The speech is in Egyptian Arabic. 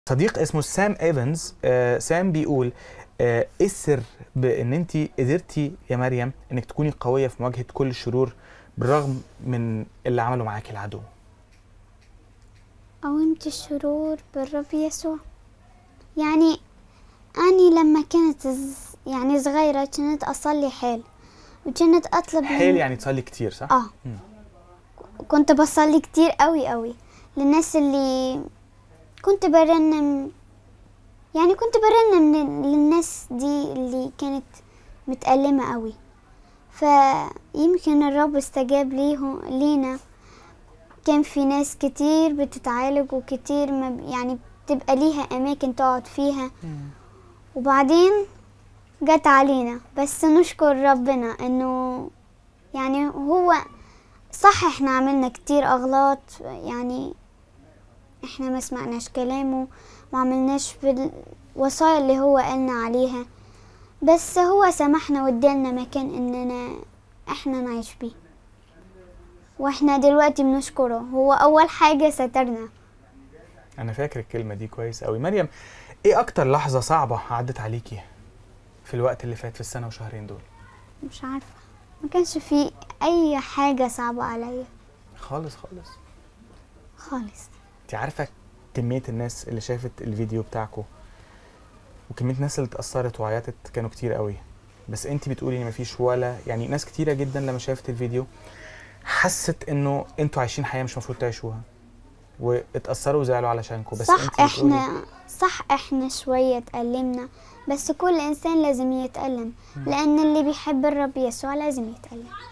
صديق اسمه سام ايفنز آه سام بيقول آه ايه السر بان انت قدرتي يا مريم انك تكوني قويه في مواجهه كل الشرور بالرغم من اللي عمله معاكي العدو قاومت الشرور بالرب يسوع يعني أني لما كنت ز- يعني صغيرة كنت أصلي حيل وكنت أطلب حيل من- يعني تصلي كتير صح؟ آه مم. كنت بصلي كتير قوي قوي للناس اللي كنت برنم يعني كنت برنم لل- للناس دي اللي كانت متألمة قوي فيمكن الرب استجاب ليهم لينا كان في ناس كتير بتتعالج وكتير ما ب- يعني بتبقى ليها أماكن تقعد فيها وبعدين جت علينا بس نشكر ربنا انه يعني هو صح احنا عملنا كتير اغلاط يعني احنا ما سمعناش كلامه ما عملناش بالوصايا اللي هو قالنا عليها بس هو سمحنا وادالنا مكان اننا احنا نعيش بيه واحنا دلوقتي بنشكره هو اول حاجة سترنا انا فاكر الكلمه دي كويس قوي مريم ايه اكتر لحظه صعبه عدت عليكي في الوقت اللي فات في السنه وشهرين دول مش عارفة ما كانش في اي حاجة صعبة عليا خالص خالص خالص انت عارفه كميه الناس اللي شافت الفيديو بتاعكو وكميه الناس اللي اتاثرت وعيطت كانوا كتير قوي بس انت بتقولي ان مفيش ولا يعني ناس كتيره جدا لما شافت الفيديو حست انه انتوا عايشين حياه مش المفروض تعيشوها واتاثروا وزعلوا علشانكم بس صح انت بتقولي احنا صح احنا شوية اتألمنا بس كل انسان لازم يتألم لان اللي بيحب الرب يسوع لازم يتألم